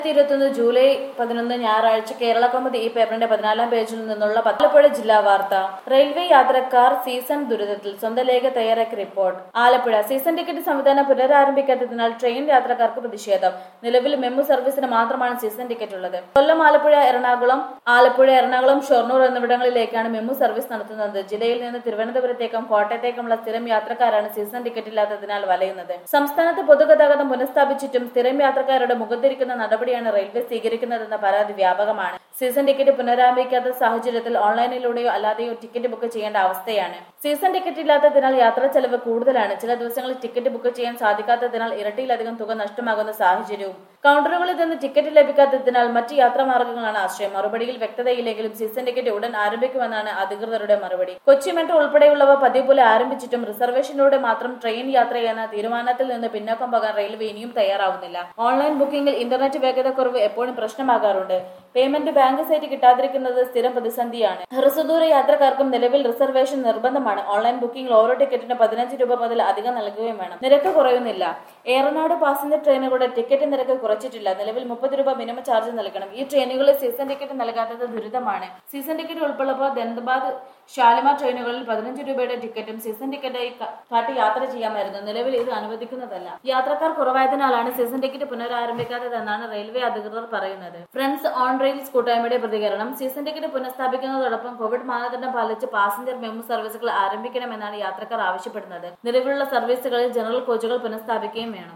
ഇരുപത്തൊന്ന് ജൂലൈ പതിനൊന്ന് ഞായറാഴ്ച കേരള കൗമുദി ഈ പേപ്പറിന്റെ പതിനാലാം പേജിൽ നിന്നുള്ള ആലപ്പുഴ ജില്ലാ വാർത്ത റെയിൽവേ യാത്രക്കാർ സീസൺ ദുരിതത്തിൽ സ്വന്തം ലേഖ തയ്യാറാക്കി റിപ്പോർട്ട് ആലപ്പുഴ സീസൺ ടിക്കറ്റ് സംവിധാനം പുനരാരംഭിക്കാത്തതിനാൽ ട്രെയിൻ യാത്രക്കാർക്ക് പ്രതിഷേധം നിലവിൽ മെമു സർവീസിന് മാത്രമാണ് സീസൺ ടിക്കറ്റ് ഉള്ളത് കൊല്ലം ആലപ്പുഴ എറണാകുളം ആലപ്പുഴ എറണാകുളം ഷൊർണൂർ എന്നിവിടങ്ങളിലേക്കാണ് മെമു സർവീസ് നടത്തുന്നത് ജില്ലയിൽ നിന്ന് തിരുവനന്തപുരത്തേക്കും കോട്ടയത്തേക്കുമുള്ള സ്ഥിരം യാത്രക്കാരാണ് സീസൺ ടിക്കറ്റ് ഇല്ലാത്തതിനാൽ വലയുന്നത് സംസ്ഥാനത്ത് പൊതുഗതാഗതം പുനഃസ്ഥാപിച്ചിട്ടും സ്ഥിരം യാത്രക്കാരുടെ മുഖത്തിരിക്കുന്ന നടപടിയാണ് റെയിൽവേ സ്വീകരിക്കുന്നതെന്ന പരാതി വ്യാപകമാണ് സീസൺ ടിക്കറ്റ് പുനരാരംഭിക്കാത്ത സാഹചര്യത്തിൽ ഓൺലൈനിലൂടെയോ അല്ലാതെയോ ടിക്കറ്റ് ബുക്ക് ചെയ്യേണ്ട അവസ്ഥയാണ് സീസൺ ടിക്കറ്റ് ഇല്ലാത്തതിനാൽ യാത്രാ ചെലവ് കൂടുതലാണ് ചില ദിവസങ്ങളിൽ ടിക്കറ്റ് ബുക്ക് ചെയ്യാൻ സാധിക്കാത്തതിനാൽ ഇരട്ടിയിലധികം തുക നഷ്ടമാകുന്ന സാഹചര്യവും കൗണ്ടറുകളിൽ നിന്ന് ടിക്കറ്റ് ലഭിക്കാത്തതിനാൽ മറ്റ് യാത്രാമാർഗങ്ങളാണ് ആശ്രയം മറുപടിയിൽ വ്യക്തതയില്ലെങ്കിലും സീസൺ ടിക്കറ്റ് ഉടൻ ആരംഭിക്കുമെന്നാണ് അധികൃതരുടെ മറുപടി കൊച്ചി മെട്രോ ഉൾപ്പെടെയുള്ളവ പതിവ് പോലെ ആരംഭിച്ചിട്ടും റിസർവേഷനിലൂടെ മാത്രം ട്രെയിൻ യാത്ര എന്ന തീരുമാനത്തിൽ നിന്ന് പിന്നോക്കം പോകാൻ റെയിൽവേ ഇനിയും തയ്യാറാവുന്നില്ല ഓൺലൈൻ ബുക്കിംഗിൽ ഇന്റർനെറ്റ് വേഗതക്കുറവ് എപ്പോഴും പ്രശ്നമാകാറുണ്ട് പേയ്മെന്റ് ബാങ്ക് സൈറ്റ് കിട്ടാതിരിക്കുന്നത് സ്ഥിരം പ്രതിസന്ധിയാണ് ഹ്രസ്വദൂര യാത്രക്കാർക്കും നിലവിൽ റിസർവേഷൻ നിർബന്ധമാണ് ഓൺലൈൻ ബുക്കിംഗിൽ ഓരോ ടിക്കറ്റിന് പതിനഞ്ച് രൂപ മുതൽ അധികം നൽകുകയും വേണം നിരക്ക് കുറയുന്നില്ല ഏറനാട് പാസഞ്ചർ ട്രെയിനുകളുടെ ടിക്കറ്റ് നിരക്ക് കുറച്ചിട്ടില്ല നിലവിൽ മുപ്പത് രൂപ മിനിമം ചാർജ് നൽകണം ഈ ട്രെയിനുകളിൽ സീസൺ ടിക്കറ്റ് നൽകാത്തത് ദുരിതമാണ് സീസൺ ടിക്കറ്റ് ഉൾപ്പെടെപ്പോൾ ധൻബാദ് ഷാലിമാർ ട്രെയിനുകളിൽ പതിനഞ്ച് രൂപയുടെ ടിക്കറ്റും സീസൺ ടിക്കറ്റായി ക- കാട്ടി യാത്ര ചെയ്യാമായിരുന്നു നിലവിൽ ഇത് അനുവദിക്കുന്നതല്ല യാത്രക്കാർ കുറവായതിനാലാണ് സീസൺ ടിക്കറ്റ് പുനരാരംഭിക്കാത്തതെന്നാണ് റെയിൽവേ അധികൃതർ പറയുന്നത് ഫ്രണ്ട്സ് ഓൺ റെയിൽസ് കൂട്ടായ്മയുടെ പ്രതികരണം സീസൺ ടിക്കറ്റ് പുനഃസ്ഥാപിക്കുന്നതോടൊപ്പം കോവിഡ് മാനദണ്ഡം പാലിച്ച് പാസഞ്ചർ മെമു സർവീസുകൾ ആരംഭിക്കണമെന്നാണ് യാത്രക്കാർ ആവശ്യപ്പെടുന്നത് നിലവിലുള്ള സർവീസുകളിൽ ജനറൽ കോച്ചുകൾ പുനഃസ്ഥാപിക്കുകയും വേണം